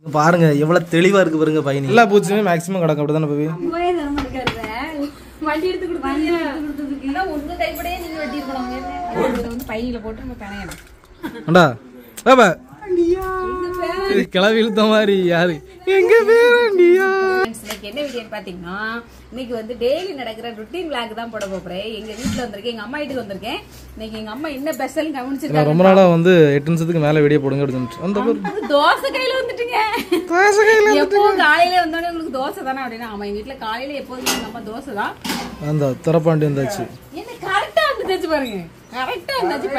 பாருங்க எவ்வளவு தெளிவா இருக்கு பாருங்க பையன் எல்லா பூச்சியுமே மேக்ஸிமம் கிடக்கும் அப்படிதானே பவி போயே தர மாட்டேங்கிறத வண்டி எடுத்து கொடுத்தாங்க கொடுத்ததுக்கு உங்க கைப்படையே நீங்க வெட்டி இருக்கணும் இதை வந்து பையில போட்டு நம்ம பிணையணும் அண்டா பாபா இது கிளவி இழுத்த மாதிரி யாரு எங்க பேரண்டியா Friends, இன்னைக்கு என்ன வீடியோ பாத்தீங்கன்னா இன்னைக்கு வந்து டெய்லி நடக்கிற ருட்டீன் விளாக் தான் போட போறேன் எங்க வீட்டுல வந்திருக்கேன் எங்க அம்மா வீட்டுக்கு வந்திருக்கேன் இன்னைக்கு எங்க அம்மா என்ன ஸ்பெஷல் நான் கவனிச்சிருக்காங்க ரொம்ப நாளா வந்து எட்டு நிமிஷத்துக்கு மேல வீடியோ போடுங்க அப்படின்னு அந்த பேர் அது தோசை கையில வந்துட்டுங்க தோசை கையில எப்பவும் காலையில வந்தோடனே உங்களுக்கு தோசை தானே அப்படின்னா ஆமா எங்க வீட்டுல காலையில எப்போதுமே எங்க அம்மா தோசை தான் அந்த துறப்பாண்டி வந்தாச்சு என்ன கரெக்டா வந்துச்சு பாருங்க கரெக்டா வந்துச்சு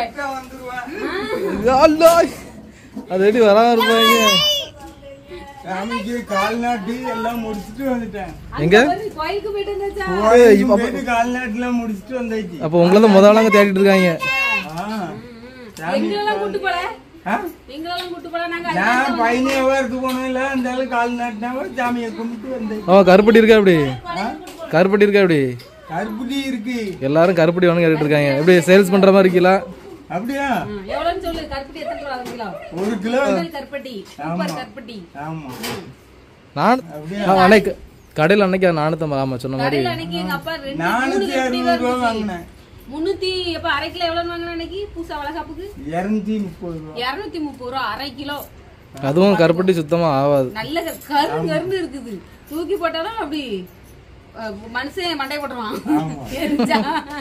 அல்லா அது எப்படி வராம இருப்பாங்க சாமிக்கு கால்நாட்டு எல்லாம் முடிச்சுட்டு வந்துட்டேன் எங்க கோயிலுக்கு போயிட்டு வந்தாச்சா இப்ப- போயிட்டு கால்நாட்டுலாம் முடிச்சுட்டு வந்தாச்சு அப்ப உங்களை தான் முதலாங்க தேடிட்டு இருக்காங்க ஆ. எங்களெல்லாம் கூட்டு போல ஆ? எங்களெல்லாம் கூட்டு போல நாங்க நான் பையனே வாரத்து போனதில்ல அந்த ஆளு கால்நாட்டுனாவ சாமியை கும்பிட்டு வந்தேன் அவன் கருப்பட்டி இருக்கா அப்படி கருப்பட்டி இருக்கா அப்படி கருப்புடி இருக்கு எல்லாரும் கருப்பட்டி வேணும் கேட்டுட்டு இருக்காங்க எப்படி சேல்ஸ் பண்ற மாதிரி இருக்கீங்களா அப்படியா ம், எவ்வளவுன்னு சொல்லு கருப்பட்டி எத்தனை கிலோ அரை கிலோ ஒரு கிலோ முதல் கருப்பட்டி சூப்பர் கருப்பட்டி ஆமா நான் ஆ, அன்னைக்கு கடையில் அன்னைக்கு நானூத்தம்பது ஆமா சொன்ன மாதிரி கடையில அன்னைக்கு எங்க அப்பா ரெண்டு மூணு நானூத்தி கருப்பட்டி அறுபது ரூபா தான் வாங்கினேன் முன்னூத்தி எப்ப அரை கிலோ எவ்வளவு வாங்கின அன்னைக்கு பூசா வளகாப்புக்கு இருநூத்தி முப்பது ரூபா இருநூத்தி முப்பது ரூபா அரை கிலோ அதுவும் கருப்பட்டி சுத்தமா ஆகாது நல்ல கரு- கரு கருன்னு இருக்குது தூக்கி போட்டாலும் அப்படி அஹ், மனுஷன் மண்டை போட்டுருவான் எரிஞ்சா.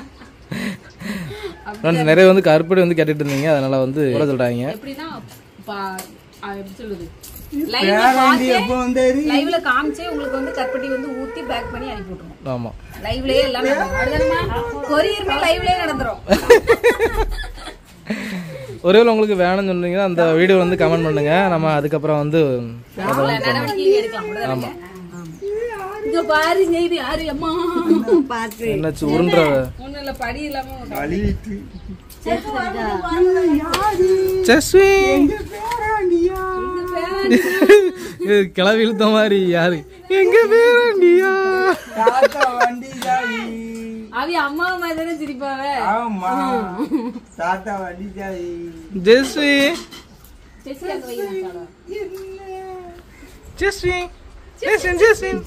Friends, நிறைய வந்து கருப்பட்டி வந்து கேட்டுட்டு இருந்தீங்க அதனால வந்து போட சொல்றாங்க எப்படின்னா பா- அஹ், எப்படி சொல்லுது பேராண்டி எப்போ வந்தாரு லைவ்ல காமிச்சே உங்களுக்கு வந்து கருப்பட்டி வந்து ஊத்தி பேக் பண்ணி அனுப்பி விட்டுருவோம் ஆமா லைவ்லயே எல்லாம் நடக்கும். அதுதானம்மா? கொரியருமே லைவ்லயே நடந்துரும் ஒருவேளை உங்களுக்கு வேணும்னு சொன்னீங்கன்னா அந்த வீடியோ வந்து கமெண்ட் பண்ணுங்க நம்ம அதுக்கப்புறம் வந்து அதுல நடவடிக்கை எடுக்கலாம் அப்படிதானங்க? ஆமா. இங்க பாருங்க இது யாரு அம்மா பாத்து என்னாச்சு உருன்ற ஒண்ணும் இல்ல படி இல்லாம ஒரு- அழிட்டு செஸ்வி பேராண்டியா இது கிளவி இழுத்த மாதிரி யாரு எங்க பேரண்டியா தாத்தா வண்டி சாவி அவி அம்மாவை மாதிரி தானே சிரிப்பாவ ஆமா தாத்தா வண்டி சாவி ஜெஸ்வி செசி அங்க வை நான் சாப்பிடுவேன். ஜெஸ்வி ஜெஸ்வின் ஜெஸ்வின்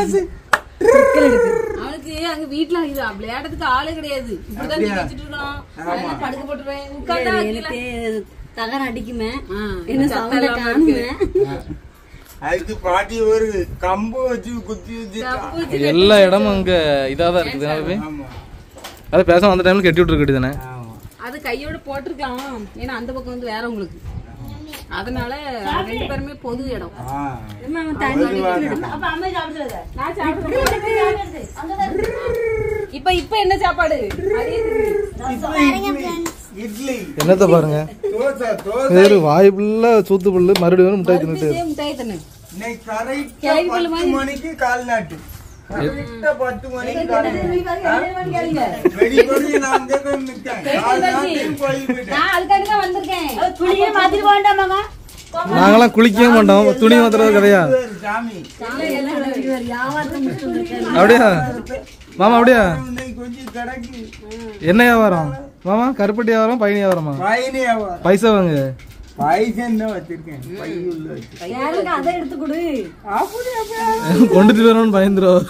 அவனுக்கு அங்க வீட்டுல இது விளையாடுறதுக்கு ஆளே கிடையாது இப்படிதான் நீ வச்சுட்டு இருக்கணும் அதனால படுக்க போட்டுருவேன் உட்கார்ந்தா கீழே. தகரம் அடிக்குமே ஆ, என்ன சத்தம் சவுண்ட இல்லாம காணுமே இருக்கு. அதுக்கு பாட்டி ஒரு கம்பு வச்சு குத்தி வச்சுட்டான் தப்பு. எல்லா இடமும் அங்க இதா தான் இருக்குது என்ன ஆமா அது பேச அந்த டைம்ல கட்டி விட்டுருக்கு தானே ஆமா அது கையோட போட்டிருக்கலாம் ஏன்னா அந்த பக்கம் வந்து வேற உங்களுக்கு அதனால ரெண்டு பேருமே பொது இடம் ஆ. அப்ப அம்மா சாப்பிடுறது நான் சாப்பிடுறேன். இப்ப இப்ப என்ன சாப்பாடு அதே திரு. இப்ப இட்லி இட்லி என்னத்த பாருங்க தோசை தோசை இது ஒரு வாய் ஃபுல்லா சூத்து புல்லு மறுபடியும் மிட்டாய் தின்னுட்டு இதே மிட்டாய் தானே இன்னைக்கு கரெக்டா கேள்வி பல்லு பத்து மாதிரி. மணிக்கு கால் நாட்டு கரெக்டா பத்து மணிக்கு கால் நாட்டு வெடிப்படி நான் அங்கே போய் நிற்கேன் கால் நாட்டு கோயில் போயிட்டேன் நான் அதுக்காண்டி தான் வந்திருக்கேன் துணியே மாத்திட்டு போண்டாமாங்க நாங்கெல்லாம் குளிக்கவே மாட்டோம் துணி மாத்துறது கதையா சாமி வியாபாரத்தை முடிச்சுட்டு அப்படியா மாமா அப்படியா இன்னைக்கு கொஞ்சம் கிடக்கு என்ன வியாபாரம் மாமா கருப்பட்டி வியாபாரம் பயணி வியாபாரமா பயனே பைசா வாங்க பைசன் தான் வச்சிருக்கேன் பையுள்ள வச்சு யாருக்கு அதை எடுத்து கொடு அப்படி அப்படியே கொண்டுட்டு வரணும்னு பயந்துரும்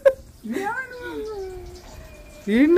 என்ன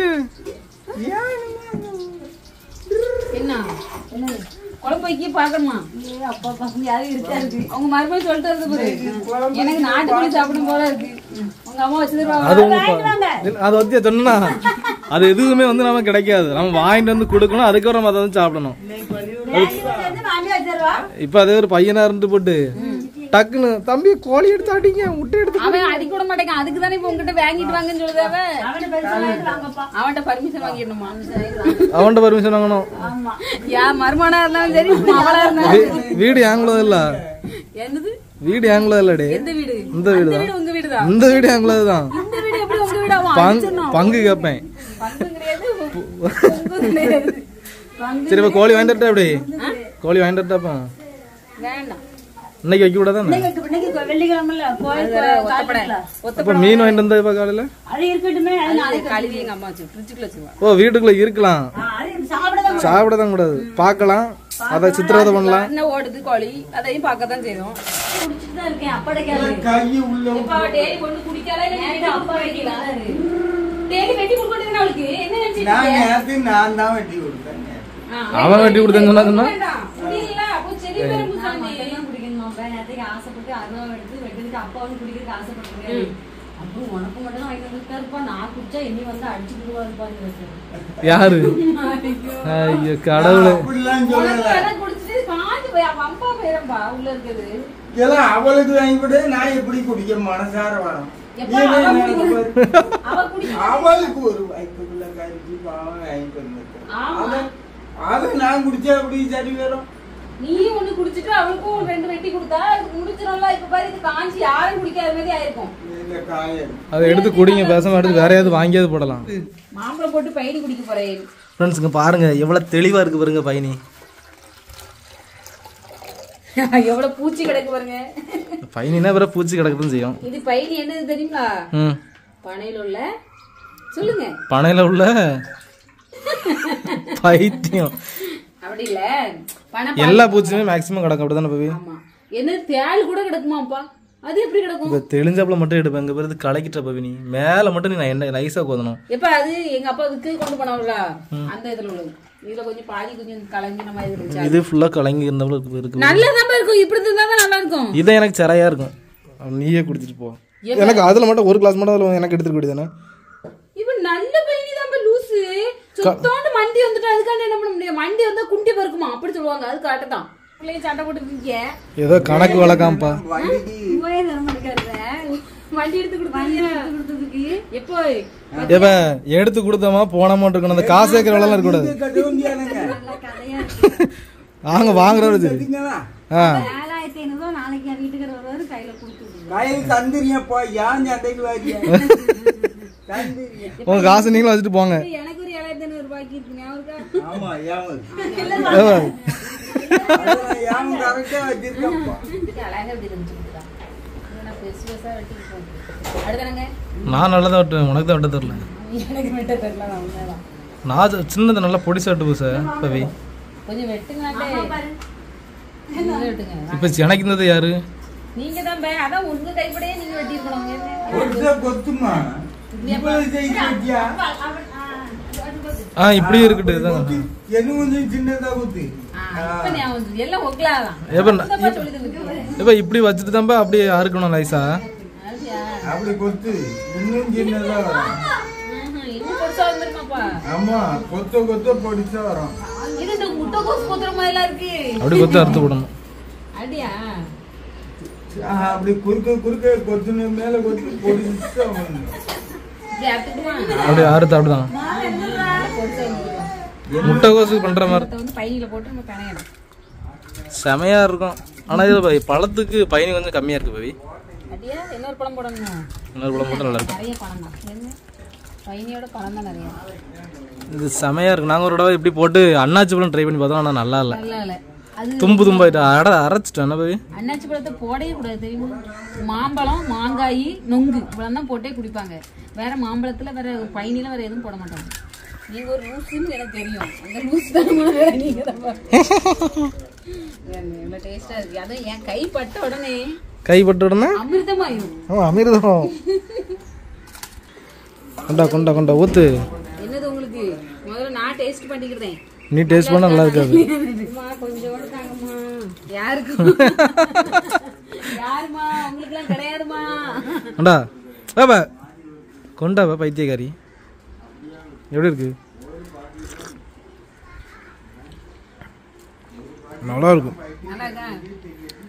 என்ன குழம்பு வைக்க பாக்கணுமா அப்பா பசங்க யாரும் இருக்காது அவங்க மறுபடியும் சொல்லிட்டு வருது பாரு எனக்கு நாட்டுக்கோழி சாப்பிடும் போல இருக்கு உங்க அம்மா வச்சு அது உங்க பா- அது வந்து சொன்னா அது எதுவுமே வந்து நமக்கு கிடைக்காது நம்ம வாங்கிட்டு வந்து கொடுக்கணும் அதுக்கப்புறம் நம்ம அதை வந்து சாப்பிடணும் மாமி வச்சிருவா இப்ப அதே ஒரு பையனா இருந்து போட்டு டக்குன்னு தம்பி கோழி எடுத்து அடிங்க முட்டை எடுத்து அவன் அடிக்க விட மாட்டேங்க அதுக்கு தானே இப்ப உங்ககிட்ட வாங்கிட்டு வாங்கன்னு சொல்லுதாவ அவனை பெருசா வாங்கிடுவாங்கப்பா அவன்கிட்ட பர்மிஷன் வாங்கிடணுமா அவன்கிட்ட பர்மிஷன் வாங்கணும் யா மருமனா இருந்தாலும் சரி அவளா இருந்தாலும் வீ- வீடு ஏங்குலது இல்ல என்னது வீடு ஏங்குலது இல்லடி எந்த வீடு இந்த வீடு இந்த தான் வீடு உங்க வீடு தான் இந்த வீடு ஏங்குலது தான் இந்த வீடு எப்படி உங்க வீடு அவன் பங்கு பங்கு கேட்பேன் பங்கும் கிடையாது பொங்கும் கிடையாது சரி இப்ப கோழி வாங்கிட்டு அப்படி கோழி வாங்கிட்டு வேண்டாம் இன்னைக்கு வைக்க கூடாது இன்னைக்கு வெள்ளிக்கிழமைல கோயில் ஒத்தப்பட அப்ப மீன் வாங்கிட்டு வந்தா இப்ப காலையில அது இருக்கட்டுமே அது ஒத்த கழுவி எங்க அம்மா வச்சு ஃப்ரிட்ஜுக்குள்ள வச்சுருவா ஓ வீட்டுக்குள்ள இருக்கலாம் அது சாப்பிடதான் சாப்பிட தான் கூடாது பார்க்கலாம் அதை சித்திரவதை பண்ணலாம் என்ன ஓடுது கோழி அதையும் பார்க்க தான் செய்யும் குடிச்சிட்டு தான் இருக்கேன் அப்படைக்காது கை உள்ள இப்ப அவ டெய்லி கொண்டு குடிக்காத இல்ல நேத்து அப்பா வெட்டிக்கலாம் டெய்லி வெட்டி கொடுக்கணும் அவளுக்கு என்ன நினைச்சிட்டு நான் இருக்க? நேரத்து நான் தான் வெட்டி கொடுத்தேன் ஆ, அவன் வெட்டி கொடுத்தேன்னு சொன்னா சொன்னா? வேண்டாம். முடியல, அப்போ செடி பேரும் புத்தாண்டி. குடிக்கணும் அப்ப நேரத்துக்கு ஆசைப்பட்டு அருவா எடுத்து வெட்டதுக்கு அப்பா வந்து குடிக்கிறதுக்கு ஆசைப்பட்டு அப்போ உனக்கு மட்டும் தான் வாங்கி வந்துருப்பா நான் குடிச்சா இனி வந்து அடிச்சு விடுவாருப்பான்னு யாரு ஐயோ கடவுளே அப்படிலாம் உனக்கு சொல்லல வேணா குடிச்சிட்டு காஞ்சு போய் அவ அம்பா போயிரம்பா உள்ள இருக்குது இதெல்லாம் அவளுக்கு வாங்கி கொடு நான் எப்படி குடிக்க மனசார வரோம் எப்பா நீ அவ என்ன குடிக்க- பாரு. அவ குடிக்க அவளுக்கு ஒரு வாய்ப்புக்குள்ள கரிச்சு பாவம் வாங்கிட்டு வந்துருக்கேன் ஆமா. அத- அதை நான் குடிச்சா எப்படி சரி வரும் நீ ஒண்ணு குடிச்சிட்டு அவளுக்கும் ரெண்டு வெட்டி கொடுத்தா இது முடிச்சிடும்ல இப்ப பாரு இது காஞ்சி யாரும் குடிக்காத மாதிரி ஆயிருக்கும் இந்த காயம் அதை எடுத்து குடிங்க பேசாம எடுத்து வேற ஏதாவது வாங்கியாவது போடலாம் மாம்பழம் போட்டு பயிரி குடிக்க போறேன் ஃப்ரெண்ட்ஸ் இங்க பாருங்க எவ்வளவு தெளிவா இருக்கு பாருங்க பயணி எவ்வளவு பூச்சி கிடக்கு பாருங்க பயணினா வேற பூச்சி கிடக்குதுன்னு செய்யும் இது பயிரி என்னது தெரியுங்களா ம் பனையில உள்ள சொல்லுங்க பனையில உள்ள பைத்தியம் அப்படி இல்ல பனை எல்லா பூச்சியுமே மேக்ஸிமம் கிடக்கும் அப்படிதானே பவி ஆமா என்ன தேள் கூட கிடக்குமாப்பா அது எப்படி கிடக்கும் இப்போ தெளிஞ்சாப்புல மட்டும் எடுப்பேன் இங்க பிறகு கலக்கிட்ட பவினி மேல மட்டும் நீ நான் என்ன நைஸா கோதணும் எப்ப அது எங்க அப்பா விக்கு கொண்டு போனவங்கள அந்த இதுல உள்ளது இதுல கொஞ்சம் பாதி கொஞ்சம் கலங்கின மாதிரி இருந்துச்சு இது ஃபுல்லா கலங்கி இருந்தவள இருக்கு நல்லதான் இருக்கும் இப்படி இருந்தா தான் நல்லா இருக்கும் இதை எனக்கு சிறையா இருக்கும் அவன் நீயே குடிச்சிட்டு போ எனக்கு அதுல மட்டும் ஒரு கிளாஸ் மட்டும் அதுல எனக்கு எடுத்துட்டு குடிதானே இப்ப நல்ல பையனி தான் லூசு சுத்தோண்டு மண்டி வந்துட்டு அதுக்காண்டி என்ன பண்ண முடியும் மண்டி வந்தா குண்டி பருக்குமா அப்படி சொல்லுவாங்க அது காட்டுதான் பிள்ளைங்க சண்டை போட்டு இருக்கீங்க ஏதோ கணக்கு வழக்காம்ப்பா வண்டிக்கு போயே தர மாட்டேங்கிறத வண்டி எடுத்து கொடுத்தாங்க கொடுத்ததுக்கு எப்போ ஏப்ப எடுத்து கொடுத்தோமா போனோமா இருக்கணும் அந்த காசு கேட்கற வேலை இருக்கக்கூடாது கட்ட வேண்டியானுங்க வாங்க வாங்குறவரு சரி சரிங்களா ஆ ஏழாயிரத்தி ஐநூறு நாளைக்கு என் வீட்டுக்கு வருவாரு கையில கொடுத்து விடுங்க கையில் தந்துரியப்பா ஏன் சண்டைக்கு வாரியா தந்துரிய உங்க காசு நீங்களும் வச்சுட்டு போங்க எனக்கு ஒரு ஏழாயிரத்தி ஐநூறு ரூபாய்க்கு இருக்கு ஞாபகம் இருக்கா? ஆமா ஏமல் ஏப்பா, அதெல்லாம் ஏன் கரெக்டா வச்சிருக்கப்பா இதுக்கு அழகா இப்படி இருந்துச்சு கொடுத்தா. இது நான் பெருசு பெருசா வெட்டிட்டு போனேன். அடுத்தானங்க? நான் நல்லா தான் வெட்டுவேன் உனக்கு தான் வெட்ட தெரியல எனக்கு வெட்ட தெரியல, நான் உண்மைதான். நான் ச- சின்னது நல்லா பொடிசா வெட்டு பூச பவி கொஞ்சம் வெட்டுங்களாட்டே. நீங்களே வெட்டுங்க. இப்ப எனக்கு இருந்தது யாரு நீங்க தான் பே- அதான் உங்க கைப்படையே நீங்க வெட்டியிருக்கணும். என்ன? ஒரு கொத்துமா இவ்வளவு செய்து வச்சியா ஆ இப்படி இருக்கட்டு இதாங்க என்ன கொஞ்சம் சின்னதா குத்து ஆ, இப்ப ஞாபகம் வந்துச்சு. எல்லாம் உங்களாதான். ஏப்ப நான்- சுத்தமா சொல்லி தந்துருக்கு. இப்ப இப்படி வச்சுட்டு தான்ப்பா அப்படியே அறுக்கணும் நைஸா அப்படியா? அப்படி கொத்து இன்னும் சின்னதா வரும் ம்ஹும். இன்னும் பெருசா வந்துருமாப்பா. ஆமா கொத்த கொத்த பொடிசா வரும் இது இந்த முட்டைக்கோஸ் கொத்துற மாதிரிலாம் இருக்கு. அப்படி கொத்து அறுத்து விடணும் அப்படியா? ஆ, அப்படி குறுக்க குறுக்க கொத்துன மேல கொத்து பொடிசா வரும் இப்படி அறுத்துட்டுமா? அப்படி அறுத்து அப்படிதான் நல்லா பொடிசா வந்துருக்கும். முட்டைகோசு பண்ற மாதிரி அதை வந்து பையில போட்டு நம்ம பிணையணும். செமையா இருக்கும் ஆனா இது ப- பழத்துக்கு பயணி கொஞ்சம் கம்மியா இருக்கு பவி அப்படியா? இன்னொரு பழம் போடணும் இன்னொரு பழம் மட்டும் நல்லா இருக்கும் நிறைய பழம் தான் என்ன? பையனியோட பழம் தான் நிறைய இது செமையா இருக்கு நாங்க ஒரு தடவை இப்படி போட்டு அண்ணாச்சி பழம் ட்ரை பண்ணி பார்த்தோம் ஆனா நல்லா இல்ல நல்லா இல்ல அது தும்பு தும்பாயிட்டு அட அரைச்சிட்டேன் என்ன பவி அன்னாச்சி பழத்தை போடவே கூடாது தெரியுமா மாம்பழம் மாங்காய் நொங்கு இவ்வளவு தான் போட்டே குடிப்பாங்க வேற மாம்பழத்துல வேற பைனில வேற எதுவும் போட மாட்டாங்க நீங்க ஒரு லூசுன்னு எனக்கு தெரியும் அந்த லூஸ் தான் வேற நீங்க தான் இவ்வளவு டேஸ்டா இருக்கு அதுவும் என் கை பட்ட உடனே கை பட்டு உடனே அமிர்தமாயிரும் ஆமா அமிர்தம் கொண்டா கொண்டா கொண்டா ஊத்து என்னது உங்களுக்கு முதல்ல நான் டேஸ்ட் பண்ணிக்கிறேன் நீ டேஸ்ட் பண்ணா நல்லா இருக்காது அம்மா, கொஞ்சோண்டு தாங்கம்மா யாருக்கு யாருமா உங்களுக்கு எல்லாம் கிடையாதுமா கொண்டா ஏப்பா கொண்டாப்பா பைத்தியக்காரி எப்படி இருக்கு நல்லா இருக்கும் நல்லா இருக்கா